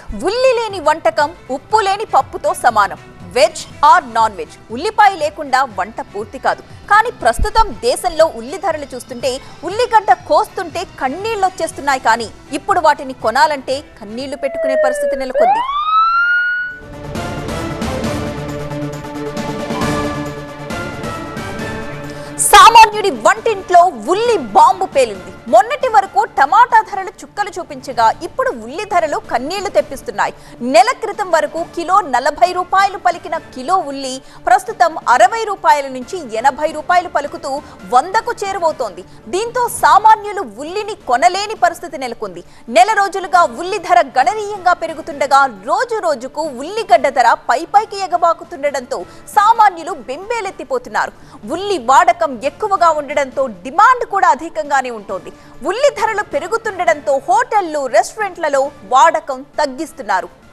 ఉల్లి లేని వంటకం ఉప్పు లేని పప్పుతో సమానం వెజ్ ఆర్ నాన్ వెజ్ ఉల్లిపాయ లేకుండా వంట పూర్తి కాదు కానీ ప్రస్తుతం దేశంలో ఉల్లి ధరలు చూస్తుంటే ఉల్లిగడ్డ కోస్తుంటే కన్నీళ్ళు వచ్చేస్తున్నాయి కానీ ఇప్పుడు వాటిని కొనాలంటే కన్నీళ్లు పెట్టుకునే పరిస్థితి నెలకొంది సామాన్యుడి వంటింట్లో ఉల్లి బాంబు పేలింది మొన్నటి వరకు టమాటా ధరలు చుక్కలు చూపించగా ఇప్పుడు ఉల్లి ధరలు కన్నీళ్లు తెప్పిస్తున్నాయి నెల క్రితం వరకు కిలో నలభై రూపాయలు పలికిన కిలో ఉల్లి ప్రస్తుతం అరవై రూపాయల నుంచి ఎనభై రూపాయలు పలుకుతూ వందకు చేరువవుతోంది దీంతో సామాన్యులు ఉల్లిని కొనలేని పరిస్థితి నెలకొంది నెల రోజులుగా ఉల్లి ధర గణనీయంగా పెరుగుతుండగా రోజు రోజుకు ఉల్లిగడ్డ ధర పై పైకి ఎగబాకుతుండటంతో సామాన్యులు బెంబేలెత్తిపోతున్నారు ఉల్లి వాడకం ఎక్కువగా ఉండడంతో డిమాండ్ కూడా అధికంగానే ఉంటుంది ఉల్లి ధరలు పెరుగుతుండడంతో హోటళ్లు రెస్టారెంట్లలో వాడకం తగ్గిస్తున్నారు